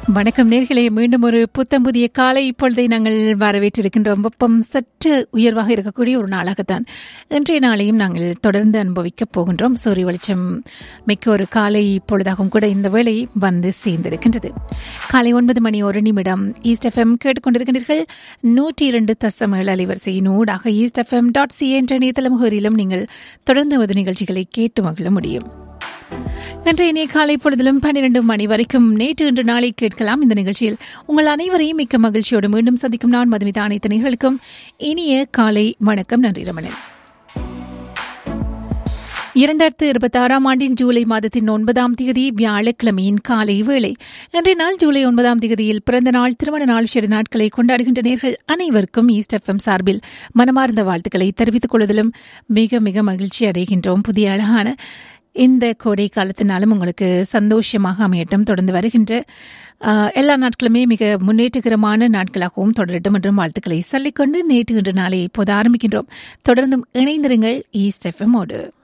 வணக்கம் நேர்களே மீண்டும் ஒரு புத்தம் புதிய காலை இப்பொழுதை நாங்கள் வரவேற்றிருக்கின்றோம் வெப்பம் சற்று உயர்வாக இருக்கக்கூடிய ஒரு நாளாகத்தான் இன்றைய நாளையும் நாங்கள் தொடர்ந்து அனுபவிக்கப் போகின்றோம் சூரிய வெளிச்சம் மிக்க ஒரு காலை இப்பொழுதாகவும் கூட இந்த வேளை வந்து சேர்ந்திருக்கின்றது காலை ஒன்பது மணி ஒரு நிமிடம் ஈஸ்ட் எஃப்எம் கேட்டுக்கொண்டிருக்கின்றீர்கள் நூற்றி இரண்டு தசம் ஏழு அலைவரிசையின் ஊடாக ஈஸ்ட் எஃப்எம் டாட் சி என்ற இணையதள முகவரியிலும் நீங்கள் தொடர்ந்து நமது நிகழ்ச்சிகளை கேட்டு மகிழ முடியும் இன்றைய இனிய காலை பொழுதிலும் பன்னிரண்டு மணி வரைக்கும் நேற்று இன்று நாளை கேட்கலாம் இந்த நிகழ்ச்சியில் உங்கள் அனைவரையும் மிக்க மகிழ்ச்சியோடு மீண்டும் சந்திக்கும் நான் மதுமிதா அனைத்து நிகழ்ச்சிகளுக்கும் இனிய காலை வணக்கம் நன்றி ரமணன் இரண்டாயிரத்து இருபத்தி ஆறாம் ஆண்டின் ஜூலை மாதத்தின் ஒன்பதாம் தேதி வியாழக்கிழமையின் காலை வேளை இன்றைய நாள் ஜூலை ஒன்பதாம் தேதியில் பிறந்த நாள் திருமண நாள் சிறு நாட்களை கொண்டாடுகின்ற நேர்கள் அனைவருக்கும் ஈஸ்ட் எஃப்எம் சார்பில் மனமார்ந்த வாழ்த்துக்களை தெரிவித்துக் கொள்வதிலும் மிக மிக மகிழ்ச்சி அடைகின்றோம் புதிய அழகான இந்த கோடை காலத்தினாலும் உங்களுக்கு சந்தோஷமாக அமையட்டும் தொடர்ந்து வருகின்ற எல்லா நாட்களுமே மிக முன்னேற்றகரமான நாட்களாகவும் தொடரட்டும் என்றும் வாழ்த்துக்களை சொல்லிக்கொண்டு நேற்று இன்று நாளை இப்போது ஆரம்பிக்கின்றோம் தொடர்ந்தும் இணைந்திருங்கள் ஈஸ்ட் எஃப்எம்மோடு